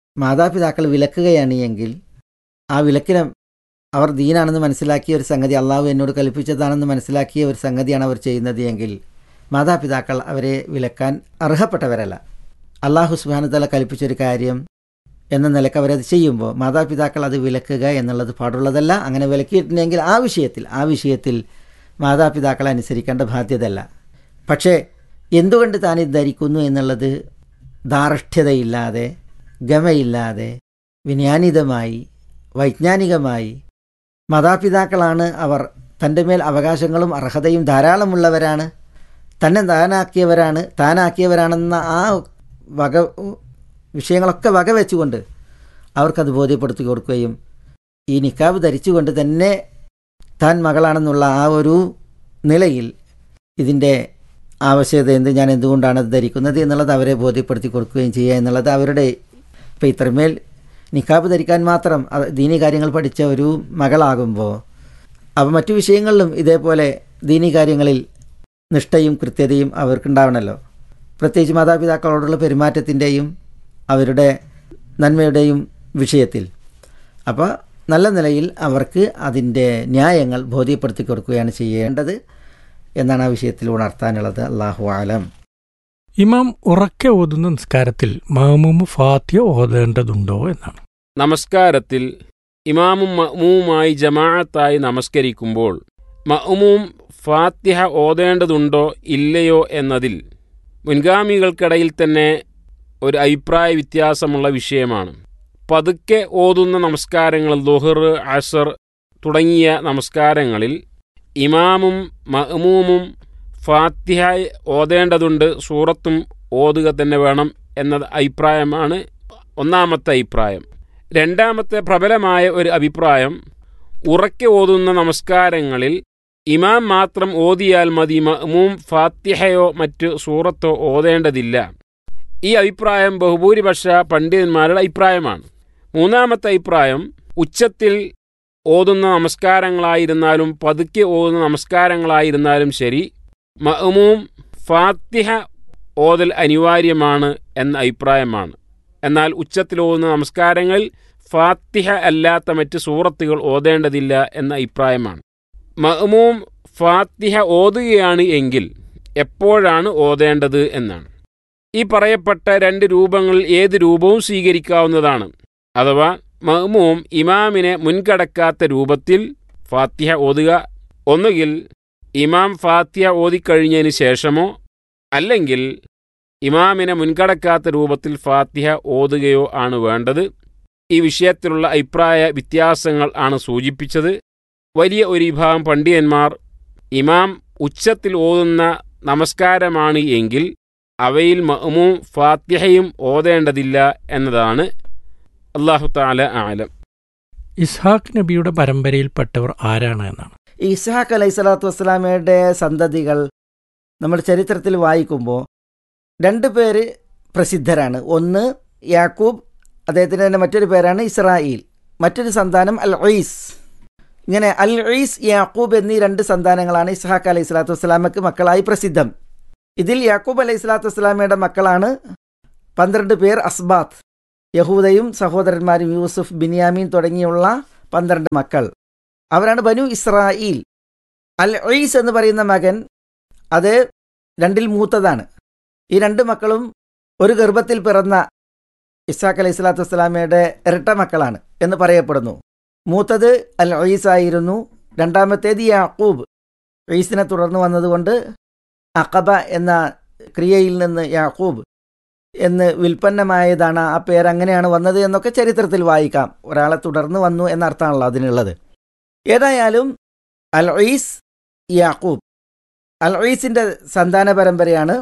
Speaker 9: മാതാപിതാക്കൾ വിലക്കുകയാണ് എങ്കിൽ ആ വിലക്കിനെ അവർ ദീനാണെന്ന് മനസ്സിലാക്കിയ ഒരു സംഗതി അള്ളാഹു എന്നോട് കൽപ്പിച്ചതാണെന്ന് മനസ്സിലാക്കിയ ഒരു സംഗതിയാണ് അവർ ചെയ്യുന്നത് എങ്കിൽ മാതാപിതാക്കൾ അവരെ വിലക്കാൻ അർഹപ്പെട്ടവരല്ല അള്ളാഹു സുബാനുതല കൽപ്പിച്ചൊരു കാര്യം എന്ന നിലക്ക് അവരത് ചെയ്യുമ്പോൾ മാതാപിതാക്കൾ അത് വിലക്കുക എന്നുള്ളത് പാടുള്ളതല്ല അങ്ങനെ വിലക്കിയിട്ടുണ്ടെങ്കിൽ ആ വിഷയത്തിൽ ആ വിഷയത്തിൽ മാതാപിതാക്കളെ അനുസരിക്കേണ്ട ബാധ്യതയല്ല പക്ഷേ എന്തുകൊണ്ട് താൻ ഇത് ധരിക്കുന്നു എന്നുള്ളത് ധാർഷ്ട്യതയില്ലാതെ ഗമയില്ലാതെ വിജ്ഞാനിതമായി വൈജ്ഞാനികമായി മാതാപിതാക്കളാണ് അവർ തൻ്റെ മേൽ അവകാശങ്ങളും അർഹതയും ധാരാളമുള്ളവരാണ് തന്നെ താനാക്കിയവരാണ് താനാക്കിയവരാണെന്ന ആ വക വിഷയങ്ങളൊക്കെ വകവെച്ചുകൊണ്ട് അവർക്കത് ബോധ്യപ്പെടുത്തി കൊടുക്കുകയും ഈ നിക്കാബ് ധരിച്ചുകൊണ്ട് തന്നെ താൻ മകളാണെന്നുള്ള ആ ഒരു നിലയിൽ ഇതിൻ്റെ ആവശ്യകത എന്ത് ഞാൻ എന്തുകൊണ്ടാണ് അത് ധരിക്കുന്നത് എന്നുള്ളത് അവരെ ബോധ്യപ്പെടുത്തി കൊടുക്കുകയും ചെയ്യുക എന്നുള്ളത് അവരുടെ ഇപ്പം ഇത്രമേൽ നിക്കാബ് ധരിക്കാൻ മാത്രം അത് ദീനി കാര്യങ്ങൾ പഠിച്ച ഒരു മകളാകുമ്പോൾ അപ്പോൾ മറ്റു വിഷയങ്ങളിലും ഇതേപോലെ ദീനി കാര്യങ്ങളിൽ നിഷ്ഠയും കൃത്യതയും അവർക്കുണ്ടാവണമല്ലോ പ്രത്യേകിച്ച് മാതാപിതാക്കളോടുള്ള പെരുമാറ്റത്തിൻ്റെയും അവരുടെ നന്മയുടെയും വിഷയത്തിൽ അപ്പോൾ നല്ല നിലയിൽ അവർക്ക് അതിൻ്റെ ന്യായങ്ങൾ ബോധ്യപ്പെടുത്തി കൊടുക്കുകയാണ് ചെയ്യേണ്ടത് എന്നാണ് ആ വിഷയത്തിൽ ഉണർത്താനുള്ളത് അള്ളാഹു ആലം
Speaker 8: ഇമാം ഉറക്കെ ഓതുന്ന നിസ്കാരത്തിൽ മാമൂമ് ഫാത്തിയ ഓതേണ്ടതുണ്ടോ എന്നാണ്
Speaker 10: നമസ്കാരത്തിൽ ഇമാമും മഅ്മൂമായി ജമാഅത്തായി നമസ്കരിക്കുമ്പോൾ മഅ്മൂം ഫാത്തിഹ ഓതേണ്ടതുണ്ടോ ഇല്ലയോ എന്നതിൽ മുൻഗാമികൾക്കിടയിൽ തന്നെ ഒരു അഭിപ്രായ വ്യത്യാസമുള്ള വിഷയമാണ് പതുക്കെ ഓതുന്ന നമസ്കാരങ്ങൾ ദുഹർ അസർ തുടങ്ങിയ നമസ്കാരങ്ങളിൽ ഇമാമും മഅ്മൂമും ഫാത്തിഹ ഓതേണ്ടതുണ്ട് സൂറത്തും ഓതുക തന്നെ വേണം എന്ന അഭിപ്രായമാണ് ഒന്നാമത്തെ അഭിപ്രായം രണ്ടാമത്തെ പ്രബലമായ ഒരു അഭിപ്രായം ഉറക്കെ ഓതുന്ന നമസ്കാരങ്ങളിൽ ഇമാം മാത്രം ഓതിയാൽ മതി മഅ്മൂം ഫാത്തിഹയോ മറ്റ് സൂറത്തോ ഓതേണ്ടതില്ല ഈ അഭിപ്രായം ബഹുഭൂരിപക്ഷ പണ്ഡിതന്മാരുടെ അഭിപ്രായമാണ് മൂന്നാമത്തെ അഭിപ്രായം ഉച്ചത്തിൽ ഓതുന്ന നമസ്കാരങ്ങളായിരുന്നാലും പതുക്കെ ഓതുന്ന നമസ്കാരങ്ങളായിരുന്നാലും ശരി മഅ്മൂം ഫാത്തിഹ ഓതൽ അനിവാര്യമാണ് എന്ന അഭിപ്രായമാണ് എന്നാൽ ഉച്ചത്തിൽ ഓതുന്ന നമസ്കാരങ്ങളിൽ ഫാത്തിഹ അല്ലാത്ത മറ്റ് സൂറത്തുകൾ ഓതേണ്ടതില്ല എന്ന അഭിപ്രായമാണ് മഅ്മൂം ഫാത്തിഹ ഓതുകയാണ് എങ്കിൽ എപ്പോഴാണ് ഓതേണ്ടത് എന്നാണ് ഈ പറയപ്പെട്ട രണ്ട് രൂപങ്ങളിൽ ഏത് രൂപവും സ്വീകരിക്കാവുന്നതാണ് അഥവാ മഅ്മൂം ഇമാമിനെ മുൻകടക്കാത്ത രൂപത്തിൽ ഫാത്തിഹ ഓതുക ഒന്നുകിൽ ഇമാം ഫാത്തിഹ ഓതിക്കഴിഞ്ഞതിന് ശേഷമോ അല്ലെങ്കിൽ ഇമാമിനെ മുൻകടക്കാത്ത രൂപത്തിൽ ഫാത്തിഹ ഓതുകയോ ആണ് വേണ്ടത് ഈ വിഷയത്തിലുള്ള അഭിപ്രായ വ്യത്യാസങ്ങൾ ആണ് സൂചിപ്പിച്ചത് വലിയ ഒരു വിഭാഗം പണ്ഡിതന്മാർ ഇമാം ഉച്ചത്തിൽ ഓതുന്ന നമസ്കാരമാണ് എങ്കിൽ അവയിൽ മഅ്മൂം ഫാത്തിഹയും ഓതേണ്ടതില്ല എന്നതാണ് അള്ളാഹു താല ആലം
Speaker 8: ഇസ്ഹാഖ് നബിയുടെ പരമ്പരയിൽപ്പെട്ടവർ ആരാണ് എന്നാണ്
Speaker 9: ഇസ്ഹാഖ് അലൈഹി സ്വലാത്തു വസ്സലാമയുടെ സന്തതികൾ നമ്മൾ ചരിത്രത്തിൽ വായിക്കുമ്പോൾ രണ്ട് പേര് പ്രസിദ്ധരാണ് ഒന്ന് യാക്കൂബ് അദ്ദേഹത്തിൻ്റെ തന്നെ മറ്റൊരു പേരാണ് ഇസ്രായേൽ മറ്റൊരു സന്താനം അൽ ഒയ്സ് ഇങ്ങനെ അൽ ഒയ്സ് യാക്കൂബ് എന്നീ രണ്ട് സന്താനങ്ങളാണ് ഇസ്ഹാഖ് അലൈഹി സ്വലാത്തു വസ്സലാമക്ക് മക്കളായി പ്രസിദ്ധം ഇതിൽ യാക്കൂബ് അലൈഹി സ്വലാത്തു വസ്സലാമയുടെ മക്കളാണ് പന്ത്രണ്ട് പേർ അസ്ബാത്ത് യഹൂദയും സഹോദരന്മാരും യൂസുഫ് ബിനിയാമീൻ തുടങ്ങിയുള്ള പന്ത്രണ്ട് മക്കൾ അവരാണ് ബനു ഇസ്രായേൽ അൽ ഒയ്സ് എന്ന് പറയുന്ന മകൻ അത് രണ്ടിൽ മൂത്തതാണ് ഈ രണ്ട് മക്കളും ഒരു ഗർഭത്തിൽ പിറന്ന ഇസാഖ് അലൈഹി സ്വലാത്തു വസ്സലാമയുടെ ഇരട്ട മക്കളാണ് എന്ന് പറയപ്പെടുന്നു മൂത്തത് അൽ ഒയ്സ് ആയിരുന്നു രണ്ടാമത്തേത് യാക്കൂബ് ഒയ്സിനെ തുടർന്ന് വന്നതുകൊണ്ട് അഖബ എന്ന ക്രിയയിൽ നിന്ന് യാക്കൂബ് എന്ന് വിൽപ്പന്നമായതാണ് ആ പേര് അങ്ങനെയാണ് വന്നത് എന്നൊക്കെ ചരിത്രത്തിൽ വായിക്കാം ഒരാളെ തുടർന്ന് വന്നു എന്ന അർത്ഥമാണല്ലോ അതിനുള്ളത് ഏതായാലും അൽ ഒയ്സ് യാക്കൂബ് അൽ ഒയ്സിൻ്റെ സന്താന പരമ്പരയാണ്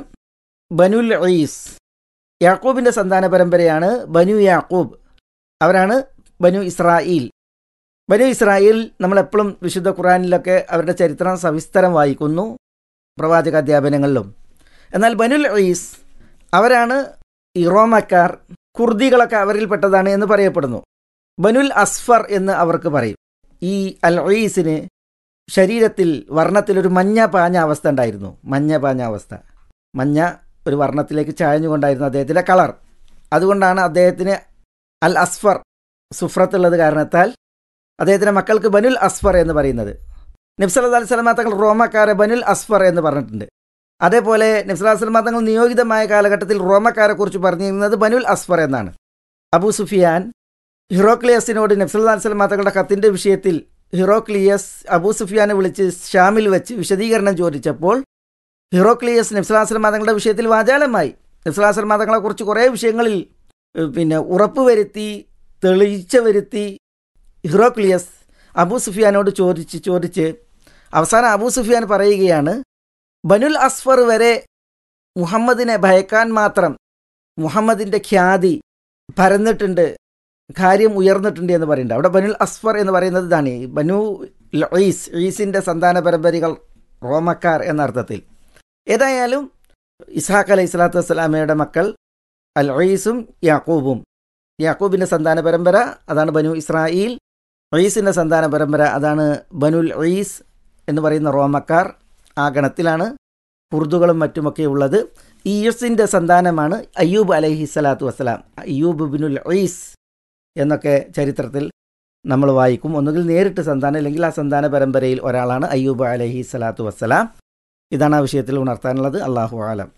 Speaker 9: ബനുൽ ഒയ്സ് യാക്കൂബിൻ്റെ സന്താന പരമ്പരയാണ് ബനു യാക്കൂബ് അവരാണ് ബനു ഇസ്രായേൽ ബനു ഇസ്രായേൽ നമ്മളെപ്പോഴും വിശുദ്ധ ഖുറാനിലൊക്കെ അവരുടെ ചരിത്രം സവിസ്തരം വായിക്കുന്നു പ്രവാചക അധ്യാപനങ്ങളിലും എന്നാൽ ബനുൽ ഒയ്സ് അവരാണ് ഇറോമക്കാർ കുർദികളൊക്കെ അവരിൽപ്പെട്ടതാണ് എന്ന് പറയപ്പെടുന്നു ബനുൽ അസ്ഫർ എന്ന് അവർക്ക് പറയും ഈ അൽ ഒയ്സിന് ശരീരത്തിൽ വർണ്ണത്തിലൊരു മഞ്ഞ പാഞ്ഞ അവസ്ഥ ഉണ്ടായിരുന്നു മഞ്ഞ പാഞ്ഞ അവസ്ഥ മഞ്ഞ ഒരു വർണ്ണത്തിലേക്ക് ചായഞ്ഞുകൊണ്ടായിരുന്നു അദ്ദേഹത്തിൻ്റെ കളർ അതുകൊണ്ടാണ് അദ്ദേഹത്തിന് അൽ അസ്ഫർ സുഫ്രത്തുള്ളത് കാരണത്താൽ അദ്ദേഹത്തിൻ്റെ മക്കൾക്ക് ബനുൽ അസ്ഫർ എന്ന് പറയുന്നത് നബ്സല്ലാ അലൈഹി സ്വലമാ തങ്ങൾ റോമക്കാരെ ബനുൽ അസ്ഫർ എന്ന് പറഞ്ഞിട്ടുണ്ട് അതേപോലെ നബ്സല്ലാ സ്വലമാ തങ്ങൾ നിയോഗിതമായ കാലഘട്ടത്തിൽ റോമക്കാരെ കുറിച്ച് പറഞ്ഞിരുന്നത് ബനുൽ അസ്ഫർ എന്നാണ് അബൂ സുഫിയാൻ ഹിറോക്ലിയസിനോട് നബ്സല്ലാ സ്വലമാ തങ്ങളുടെ കത്തിൻ്റെ വിഷയത്തിൽ ഹിറോക്ലിയസ് അബൂ സുഫിയാനെ വിളിച്ച് ഷാമിൽ വെച്ച് വിശദീകരണം ചോദിച്ചപ്പോൾ ഹിറോക്ലിയസ് നബ്സലാസ്ലം മതങ്ങളുടെ വിഷയത്തിൽ വാചാലമായി നബ്സലാസ്ലം മതങ്ങളെക്കുറിച്ച് കുറേ വിഷയങ്ങളിൽ ഏഹ്, പിന്നെ ഉറപ്പ് വരുത്തി തെളിയിച്ച വരുത്തി ഹിറോക്ലിയസ് അബൂ സുഫിയാനോട് ചോദിച്ച് ചോദിച്ച് അവസാനം അബൂ സുഫിയാൻ പറയുകയാണ് ബനുൽ അസ്ഫർ വരെ മുഹമ്മദിനെ ഭയക്കാൻ മാത്രം മുഹമ്മദിൻ്റെ ഖ്യാതി പരന്നിട്ടുണ്ട് കാര്യം ഉയർന്നിട്ടുണ്ട് എന്ന് പറയുന്നുണ്ട് അവിടെ ബനുൽ അസ്ഫർ എന്ന് പറയുന്നത് ഇതാണ് ഈ ബനു ഈസ് ഈസിൻ്റെ സന്താന പരമ്പരകൾ റോമക്കാർ എന്ന അർത്ഥത്തിൽ ഏതായാലും ഇസ്ഹാഖ് അലൈഹി സ്വലാത്തു വസ്സലാമയുടെ മക്കൾ അൽ ഈസും യാക്കൂബും യാക്കൂബിൻ്റെ സന്താന പരമ്പര അതാണ് ബനു ഇസ്രായേൽ ഈസിൻ്റെ സന്താന പരമ്പര അതാണ് ബനുൽ ഈസ് എന്ന് പറയുന്ന റോമക്കാർ ആ ഗണത്തിലാണ് കുർദുകളും മറ്റുമൊക്കെ ഉള്ളത് ഈസിൻ്റെ സന്താനമാണ് അയ്യൂബ് അലൈഹി സ്വലാത്തു വസ്സലാം അയ്യൂബ് ബിനുൽ ഈസ് എന്നൊക്കെ ചരിത്രത്തിൽ നമ്മൾ വായിക്കും ഒന്നുകിൽ നേരിട്ട് സന്താനം അല്ലെങ്കിൽ ആ സന്താന പരമ്പരയിൽ ഒരാളാണ് അയ്യൂബ് അലഹി സ്വലാത്തു വസ്സലാം ഇതാണ് ആ വിഷയത്തിൽ ഉണർത്താനുള്ളത് അള്ളാഹു ആലം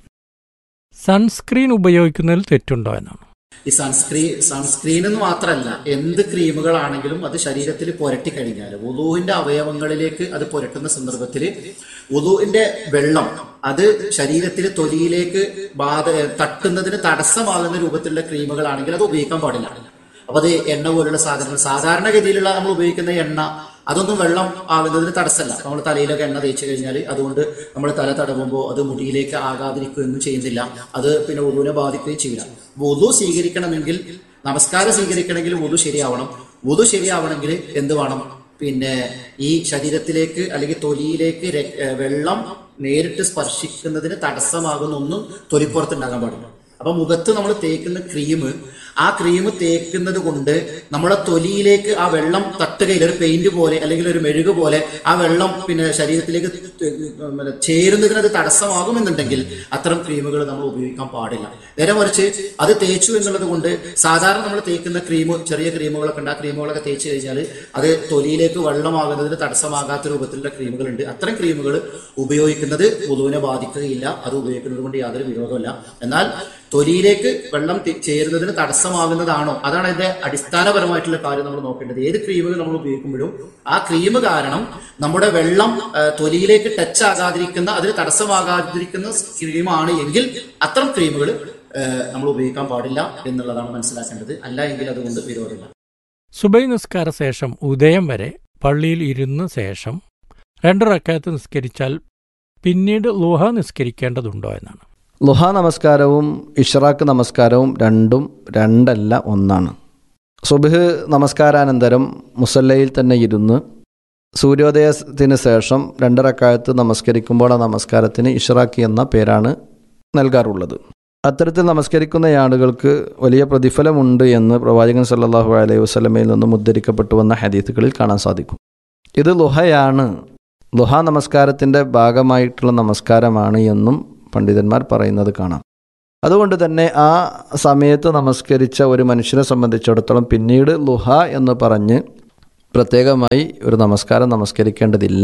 Speaker 8: സൺസ്ക്രീൻ ഉപയോഗിക്കുന്നതിൽ തെറ്റുണ്ടോ എന്നാണ്
Speaker 11: ഈ സൺസ്ക്രീൻ സൺസ്ക്രീൻ എന്ന് മാത്രമല്ല എന്ത് ക്രീമുകളാണെങ്കിലും അത് ശരീരത്തിൽ പുരട്ടി കഴിഞ്ഞാൽ ഉദുവിന്റെ അവയവങ്ങളിലേക്ക് അത് പുരട്ടുന്ന സന്ദർഭത്തിൽ ഉദുവിന്റെ വെള്ളം അത് ശരീരത്തിൽ തൊലിയിലേക്ക് ബാധ തട്ടുന്നതിന് തടസ്സമാകുന്ന രൂപത്തിലുള്ള ക്രീമുകളാണെങ്കിൽ അത് ഉപയോഗിക്കാൻ പാടില്ല അപ്പൊ അത് എണ്ണ പോലുള്ള സാധനങ്ങൾ സാധാരണഗതിയിലുള്ള നമ്മൾ ഉപയോഗിക്കുന്ന എണ്ണ അതൊന്നും വെള്ളം ആകുന്നതിന് തടസ്സമല്ല നമ്മൾ തലയിലൊക്കെ എണ്ണ തേച്ച് കഴിഞ്ഞാൽ അതുകൊണ്ട് നമ്മൾ തല തടവുമ്പോൾ അത് മുടിയിലേക്ക് ആകാതിരിക്കുകയൊന്നും ചെയ്യുന്നില്ല അത് പിന്നെ ഉദുവിനെ ബാധിക്കുകയും ചെയ്യില്ല വുതു സ്വീകരിക്കണമെങ്കിൽ നമസ്കാരം സ്വീകരിക്കണമെങ്കിൽ വുതു ശരിയാവണം വുതു ശരിയാവണമെങ്കിൽ എന്ത് വേണം പിന്നെ ഈ ശരീരത്തിലേക്ക് അല്ലെങ്കിൽ തൊലിയിലേക്ക് ര- ഏഹ് വെള്ളം നേരിട്ട് സ്പർശിക്കുന്നതിന് തടസ്സമാകുന്ന ഒന്നും തൊലിപ്പുറത്തുണ്ടാകാൻ പാടില്ല അപ്പൊ മുഖത്ത് നമ്മൾ തേക്കുന്ന ക്രീം ആ ക്രീം തേക്കുന്നത് കൊണ്ട് നമ്മുടെ തൊലിയിലേക്ക് ആ വെള്ളം തട്ടുകയിൽ ഒരു പെയിന്റ് പോലെ അല്ലെങ്കിൽ ഒരു മെഴുക് പോലെ ആ വെള്ളം പിന്നെ ശരീരത്തിലേക്ക് ത- പിന്നെ ചേരുന്നതിന് അത് തടസ്സമാകുമെന്നുണ്ടെങ്കിൽ അത്തരം ക്രീമുകൾ നമ്മൾ ഉപയോഗിക്കാൻ പാടില്ല നേരെ മറിച്ച് അത് തേച്ചു എന്നുള്ളത് കൊണ്ട് സാധാരണ നമ്മൾ തേക്കുന്ന ക്രീം ചെറിയ ക്രീമുകളൊക്കെ ഉണ്ട് ആ ക്രീമുകളൊക്കെ തേച്ച് കഴിഞ്ഞാൽ അത് തൊലിയിലേക്ക് വെള്ളമാകുന്നതിന് തടസ്സമാകാത്ത രൂപത്തിലുള്ള ക്രീമുകളുണ്ട് അത്തരം ക്രീമുകൾ ഉപയോഗിക്കുന്നത് പൊതുവിനെ ബാധിക്കുകയില്ല അത് ഉപയോഗിക്കുന്നത് കൊണ്ട് യാതൊരു വിരോധമല്ല എന്നാൽ തൊലിയിലേക്ക് വെള്ളം തി- ചേരുന്നതിന് തടസ്സമാകുന്നതാണോ അതാണ് അതിന്റെ അടിസ്ഥാനപരമായിട്ടുള്ള കാര്യം നമ്മൾ നോക്കേണ്ടത് ഏത് ക്രീമുകൾ നമ്മൾ ഉപയോഗിക്കുമ്പോഴും ആ ക്രീം കാരണം നമ്മുടെ വെള്ളം ആ, തൊലിയിലേക്ക് ടച്ച് ആകാതിരിക്കുന്ന അതിന് തടസ്സമാകാതിരിക്കുന്ന ക്രീമാണ് എങ്കിൽ അത്തരം ക്രീമുകൾ നമ്മൾ ഉപയോഗിക്കാൻ പാടില്ല എന്നുള്ളതാണ് മനസ്സിലാക്കേണ്ടത് അല്ല എങ്കിൽ അതുകൊണ്ട് വിരോധമില്ല
Speaker 8: സുബൈ നിസ്കാര ശേഷം ഉദയം വരെ പള്ളിയിൽ ഇരുന്ന ശേഷം രണ്ട് റക്കാത്ത് നിസ്കരിച്ചാൽ പിന്നീട് ലുഹ നിസ്കരിക്കേണ്ടതുണ്ടോ എന്നാണ്
Speaker 12: ലുഹ നമസ്കാരവും ഇഷ്റാഖ് നമസ്കാരവും രണ്ടും രണ്ടല്ല ഒന്നാണ് സുബഹ് നമസ്കാരാനന്തരം മുസല്ലയിൽ തന്നെ ഇരുന്ന് സൂര്യോദയത്തിന് ശേഷം രണ്ടരക്കാലത്ത് നമസ്കരിക്കുമ്പോൾ ആ നമസ്കാരത്തിന് ഇഷ്റാഖ് എന്ന പേരാണ് നൽകാറുള്ളത് അത്തരത്തിൽ നമസ്കരിക്കുന്ന ആളുകൾക്ക് വലിയ പ്രതിഫലമുണ്ട് എന്ന് പ്രവാചകൻ സല്ലല്ലാഹു അലൈഹി വസല്ലമയിൽ നിന്നും ഉദ്ധരിക്കപ്പെട്ടു വന്ന ഹദീത്തുകളിൽ കാണാൻ സാധിക്കും ഇത് ലുഹയാണ് ലുഹ നമസ്കാരത്തിൻ്റെ ഭാഗമായിട്ടുള്ള നമസ്കാരമാണ് എന്നും പണ്ഡിതന്മാർ പറയുന്നത് കാണാം അതുകൊണ്ട് തന്നെ ആ സമയത്ത് നമസ്കരിച്ച ഒരു മനുഷ്യനെ സംബന്ധിച്ചിടത്തോളം പിന്നീട് ലുഹ എന്ന് പറഞ്ഞ് പ്രത്യേകമായി ഒരു നമസ്കാരം നമസ്കരിക്കേണ്ടതില്ല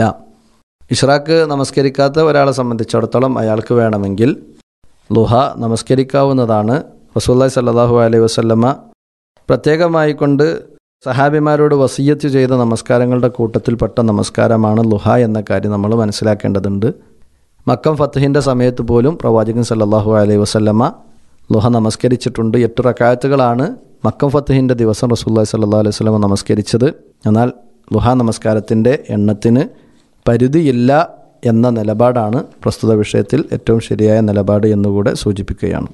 Speaker 12: ഇഷ്റാഖ് നമസ്കരിക്കാത്ത ഒരാളെ സംബന്ധിച്ചിടത്തോളം അയാൾക്ക് വേണമെങ്കിൽ ലുഹ നമസ്കരിക്കാവുന്നതാണ് റസൂല്ലായി സല്ലാഹു അലൈഹി വസല്ലമ പ്രത്യേകമായി കൊണ്ട് സഹാബിമാരോട് വസീയത്ത് ചെയ്ത നമസ്കാരങ്ങളുടെ കൂട്ടത്തിൽപ്പെട്ട നമസ്കാരമാണ് ലുഹ എന്ന കാര്യം നമ്മൾ മനസ്സിലാക്കേണ്ടതുണ്ട് മക്കം ഫത്തഹിൻ്റെ സമയത്ത് പോലും പ്രവാചകൻ സല്ലല്ലാഹു അലൈഹി വസല്ലമ ലുഹ നമസ്കരിച്ചിട്ടുണ്ട് എട്ട് റക്കായത്തുകളാണ് മക്കം ഫത്തഹിൻ്റെ ദിവസം റസൂല്ലായി സല്ലല്ലാഹു അലൈഹി വസല്ലമ നമസ്കരിച്ചത് എന്നാൽ ലുഹ നമസ്കാരത്തിൻ്റെ എണ്ണത്തിന് പരിധിയില്ല എന്ന നിലപാടാണ് പ്രസ്തുത വിഷയത്തിൽ ഏറ്റവും ശരിയായ നിലപാട് എന്നുകൂടെ സൂചിപ്പിക്കുകയാണ്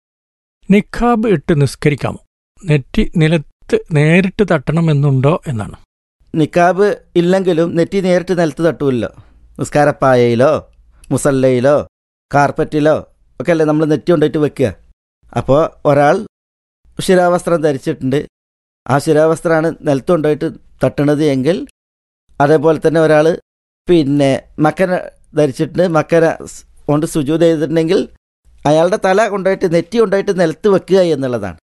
Speaker 8: നിഖാബ് ഇട്ട് നിസ്കരിക്കാമോ നെറ്റി നിലത്ത് നേരിട്ട് തട്ടണമെന്നുണ്ടോ എന്നാണ്
Speaker 9: നിക്കാബ് ഇല്ലെങ്കിലും നെറ്റി നേരിട്ട് നിലത്ത് തട്ടുമല്ലോ നിസ്കാരപ്പായയിലോ മുസല്ലയിലോ കാർപ്പറ്റിലോ ഒക്കെ അല്ലേ നമ്മൾ നെറ്റി കൊണ്ടുപോയിട്ട് വെക്കുക അപ്പോൾ ഒരാൾ ശിരാവസ്ത്രം ധരിച്ചിട്ടുണ്ട് ആ ശിരാവസ്ത്രമാണ് നിലത്ത് കൊണ്ടുപോയിട്ട് തട്ടണത് എങ്കിൽ അതേപോലെ തന്നെ ഒരാൾ പിന്നെ മക്കന ധരിച്ചിട്ടുണ്ട് മക്കന സ് കൊണ്ട് സുജൂത് ചെയ്തിട്ടുണ്ടെങ്കിൽ അയാളുടെ തല കൊണ്ടുപോയിട്ട് നെറ്റി കൊണ്ടുപോയിട്ട് നിലത്ത് വെക്കുക എന്നുള്ളതാണ്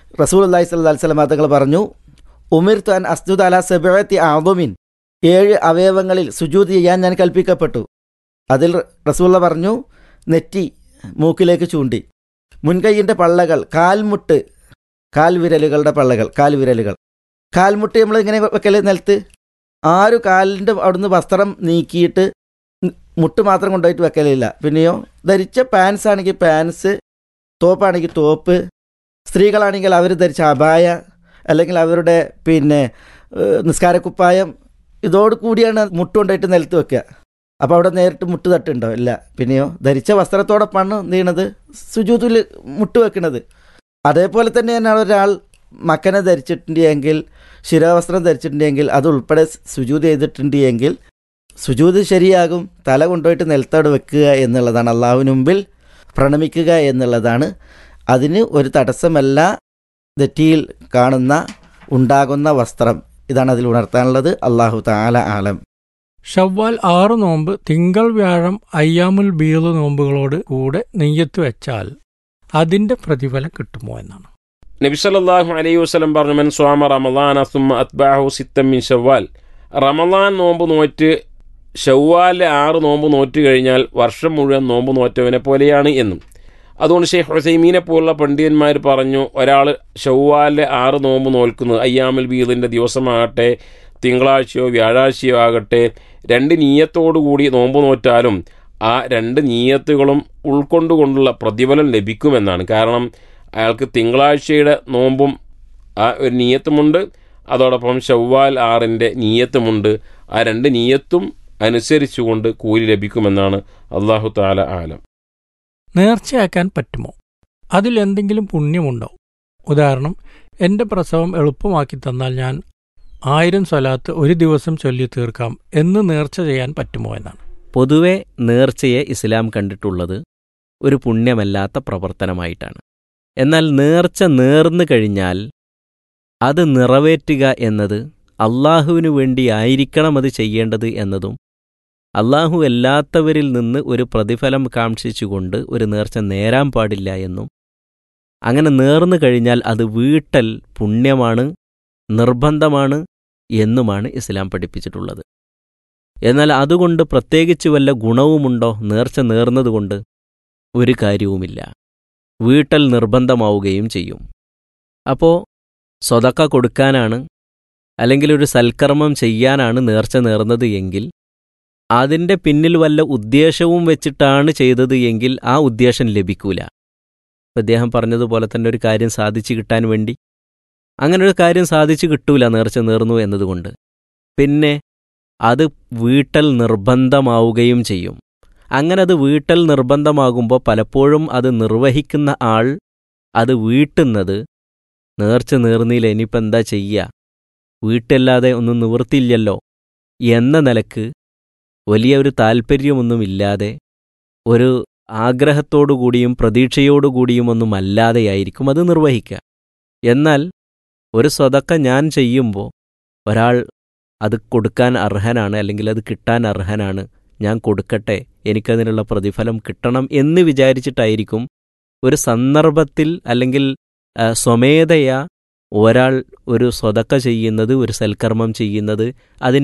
Speaker 9: റസൂൽ അള്ളാഹി സ്വല്ലാ വസ്ലം തങ്ങൾ പറഞ്ഞു ഉമിർ താൻ അസ്ജുദ് അല സെബത്തി ആദുമിൻ ഏഴ് അവയവങ്ങളിൽ സുജൂദ് ചെയ്യാൻ ഞാൻ കൽപ്പിക്കപ്പെട്ടു അതിൽ റസൂള്ള പറഞ്ഞു നെറ്റി മൂക്കിലേക്ക് ചൂണ്ടി മുൻകൈയിൻ്റെ പള്ളകൾ കാൽമുട്ട് കാൽവിരലുകളുടെ പള്ളകൾ കാൽവിരലുകൾ കാൽമുട്ട് നമ്മൾ ഇങ്ങനെ വെക്കല് നിലത്ത് ആരു കാലിൻ്റെ അവിടുന്ന് വസ്ത്രം നീക്കിയിട്ട് മുട്ട് മാത്രം കൊണ്ടുപോയിട്ട് വെക്കലില്ല പിന്നെയോ ധരിച്ച പാൻസ് ആണെങ്കിൽ പാൻസ് തോപ്പാണെങ്കിൽ തോപ്പ് സ്ത്രീകളാണെങ്കിൽ അവർ ധരിച്ച അപായ അല്ലെങ്കിൽ അവരുടെ പിന്നെ നിസ്കാരക്കുപ്പായം ഇതോട് കൂടിയാണ് മുട്ട് കൊണ്ടുപോയിട്ട് നിലത്ത് വെക്കുക അപ്പോൾ അവിടെ നേരിട്ട് മുട്ട് തട്ടുണ്ടോ ഇല്ല പിന്നെയോ ധരിച്ച വസ്ത്രത്തോടൊപ്പമാണ് എന്ത് ചെയ്യണത് സുജൂതിൽ മുട്ട് വെക്കുന്നത് അതേപോലെ തന്നെയാണ് ഒരാൾ മക്കനെ ധരിച്ചിട്ടുണ്ടെങ്കിൽ ശിരോവസ്ത്രം ധരിച്ചിട്ടുണ്ടെങ്കിൽ അത് ഉൾപ്പെടെ സുജൂത് ചെയ്തിട്ടുണ്ട് എങ്കിൽ സുജൂത് ശരിയാകും തല കൊണ്ടുപോയിട്ട് നിലത്തോട് വെക്കുക എന്നുള്ളതാണ് അള്ളാഹുവിന് മുമ്പിൽ പ്രണമിക്കുക എന്നുള്ളതാണ് അതിന് ഒരു തടസ്സമല്ല നെറ്റിയിൽ കാണുന്ന ഉണ്ടാകുന്ന വസ്ത്രം ഇതാണ് അതിൽ ഉണർത്താനുള്ളത് അള്ളാഹു താല ആലം
Speaker 8: ഷവ്വാൽ ആറ് നോമ്പ് തിങ്കൾ വ്യാഴം അയ്യാമുൽ ബീള് നോമ്പുകളോട് കൂടെ നെയ്യത്ത് വെച്ചാൽ അതിന്റെ പ്രതിഫലം കിട്ടുമോ എന്നാണ്
Speaker 10: നബിസല്ലാഹു അലൈഹി വസ്ലം പറഞ്ഞു മൻ സ്വാമ റമലാൻ അസുമ അത്ബാഹു സിത്തമ്മിൻ ഷവ്വാൽ റമലാൻ നോമ്പ് നോറ്റ് ഷവ്വാലിലെ ആറ് നോമ്പ് നോറ്റ് കഴിഞ്ഞാൽ വർഷം മുഴുവൻ നോമ്പ് നോറ്റവനെ പോലെയാണ് എന്നും അതുകൊണ്ട് ഷെയ്ഖ് ഹുസൈമീനെ പോലുള്ള പണ്ഡിതന്മാർ പറഞ്ഞു ഒരാൾ ഷവ്വാലിലെ ആറ് നോമ്പ് നോൽക്കുന്നത് അയ്യാമുൽ ബീദിൻ്റെ ദിവസമാകട്ടെ തിങ്കളാഴ്ചയോ വ്യാഴാഴ്ചയോ ആകട്ടെ രണ്ട് നീയത്തോടുകൂടി നോമ്പ് നോറ്റാലും ആ രണ്ട് നീയത്തുകളും ഉൾക്കൊണ്ടുകൊണ്ടുള്ള പ്രതിഫലം ലഭിക്കുമെന്നാണ് കാരണം അയാൾക്ക് തിങ്കളാഴ്ചയുടെ നോമ്പും ആ ഒരു നീയത്തുമുണ്ട് അതോടൊപ്പം ഷവ്വാൽ ആറിൻ്റെ നീയത്തുമുണ്ട് ആ രണ്ട് നീയത്തും അനുസരിച്ചുകൊണ്ട് കൂലി ലഭിക്കുമെന്നാണ് അള്ളാഹു താല ആലം
Speaker 8: നേർച്ചയാക്കാൻ പറ്റുമോ അതിൽ എന്തെങ്കിലും പുണ്യമുണ്ടോ ഉദാഹരണം എൻ്റെ പ്രസവം എളുപ്പമാക്കി തന്നാൽ ഞാൻ ആയിരം സ്വലാത്ത് ഒരു ദിവസം ചൊല്ലി തീർക്കാം എന്ന് നേർച്ച ചെയ്യാൻ പറ്റുമോ എന്നാണ്
Speaker 13: പൊതുവെ നേർച്ചയെ ഇസ്ലാം കണ്ടിട്ടുള്ളത് ഒരു പുണ്യമല്ലാത്ത പ്രവർത്തനമായിട്ടാണ് എന്നാൽ നേർച്ച നേർന്നു കഴിഞ്ഞാൽ അത് നിറവേറ്റുക എന്നത് അള്ളാഹുവിനു വേണ്ടി ആയിരിക്കണം അത് ചെയ്യേണ്ടത് എന്നതും അള്ളാഹു അല്ലാത്തവരിൽ നിന്ന് ഒരു പ്രതിഫലം കാക്ഷിച്ചുകൊണ്ട് ഒരു നേർച്ച നേരാൻ പാടില്ല എന്നും അങ്ങനെ നേർന്നു കഴിഞ്ഞാൽ അത് വീട്ടൽ പുണ്യമാണ് നിർബന്ധമാണ് എന്നുമാണ് ഇസ്ലാം പഠിപ്പിച്ചിട്ടുള്ളത് എന്നാൽ അതുകൊണ്ട് പ്രത്യേകിച്ച് വല്ല ഗുണവുമുണ്ടോ നേർച്ച നേർന്നതുകൊണ്ട് ഒരു കാര്യവുമില്ല വീട്ടൽ നിർബന്ധമാവുകയും ചെയ്യും അപ്പോൾ സ്വതക്ക കൊടുക്കാനാണ് അല്ലെങ്കിൽ ഒരു സൽക്കർമ്മം ചെയ്യാനാണ് നേർച്ച നേർന്നത് എങ്കിൽ അതിൻ്റെ പിന്നിൽ വല്ല ഉദ്ദേശവും വെച്ചിട്ടാണ് ചെയ്തത് എങ്കിൽ ആ ഉദ്ദേശം ലഭിക്കൂല അദ്ദേഹം പറഞ്ഞതുപോലെ തന്നെ ഒരു കാര്യം സാധിച്ചു കിട്ടാൻ വേണ്ടി അങ്ങനെ ഒരു കാര്യം സാധിച്ചു കിട്ടൂല നേർച്ച നേർന്നു എന്നതുകൊണ്ട് പിന്നെ അത് വീട്ടൽ നിർബന്ധമാവുകയും ചെയ്യും അങ്ങനെ അത് വീട്ടൽ നിർബന്ധമാകുമ്പോൾ പലപ്പോഴും അത് നിർവഹിക്കുന്ന ആൾ അത് വീട്ടുന്നത് നേർച്ച നേർന്നില്ല ഇനിയിപ്പോൾ എന്താ ചെയ്യുക വീട്ടല്ലാതെ ഒന്നും നിവൃത്തിയില്ലല്ലോ എന്ന നിലക്ക് വലിയ ഒരു താൽപ്പര്യമൊന്നുമില്ലാതെ ഒരു ആഗ്രഹത്തോടുകൂടിയും പ്രതീക്ഷയോടുകൂടിയും ഒന്നും അല്ലാതെയായിരിക്കും അത് നിർവഹിക്കുക എന്നാൽ ഒരു സ്വതക്ക ഞാൻ ചെയ്യുമ്പോൾ ഒരാൾ അത് കൊടുക്കാൻ അർഹനാണ് അല്ലെങ്കിൽ അത് കിട്ടാൻ അർഹനാണ് ഞാൻ കൊടുക്കട്ടെ എനിക്കതിനുള്ള പ്രതിഫലം കിട്ടണം എന്ന് വിചാരിച്ചിട്ടായിരിക്കും ഒരു സന്ദർഭത്തിൽ അല്ലെങ്കിൽ സ്വമേധയാ ഒരാൾ ഒരു സ്വതക്ക ചെയ്യുന്നത് ഒരു സൽക്കർമ്മം ചെയ്യുന്നത് അതിൻ്റെ